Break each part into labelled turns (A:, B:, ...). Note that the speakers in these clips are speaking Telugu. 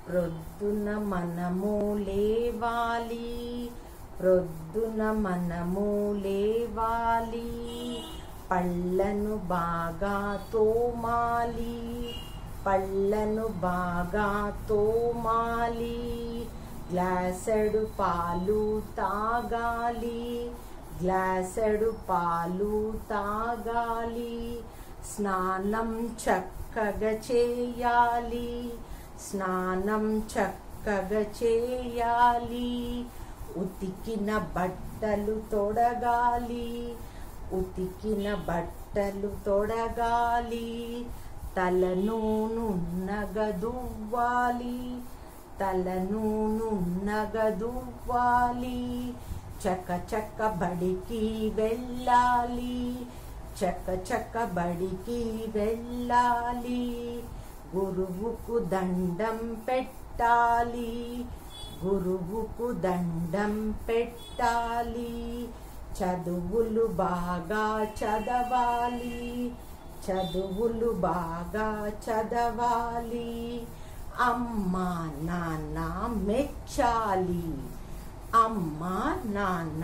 A: ప్రొద్దున మనము లేవాలి ప్రొద్దున మనము లేవాలి పళ్ళను బాగా తోమాలి పళ్ళను బాగా తోమాలి గ్లాసెడు పాలు తాగాలి గ్లాసెడు పాలు తాగాలి స్నానం చక్కగా చేయాలి స్నానం చక్కగా చేయాలి ఉతికిన బట్టలు తొడగాలి ఉతికిన బట్టలు తొడగాలి తలను నున్నగదువ్వాలి తలను నున్నగదువ్వాలి చక్క చక్క బడికి వెళ్ళాలి చక్క చక్క బడికి వెళ్ళాలి గురువుకు దండం పెట్టాలి గురువుకు దండం పెట్టాలి చదువులు బాగా చదవాలి చదువులు బాగా చదవాలి అమ్మా నాన్న మెచ్చాలి అమ్మా నాన్న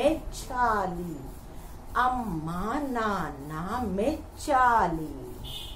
A: మెచ్చాలి అమ్మా నాన్న మెచ్చాలి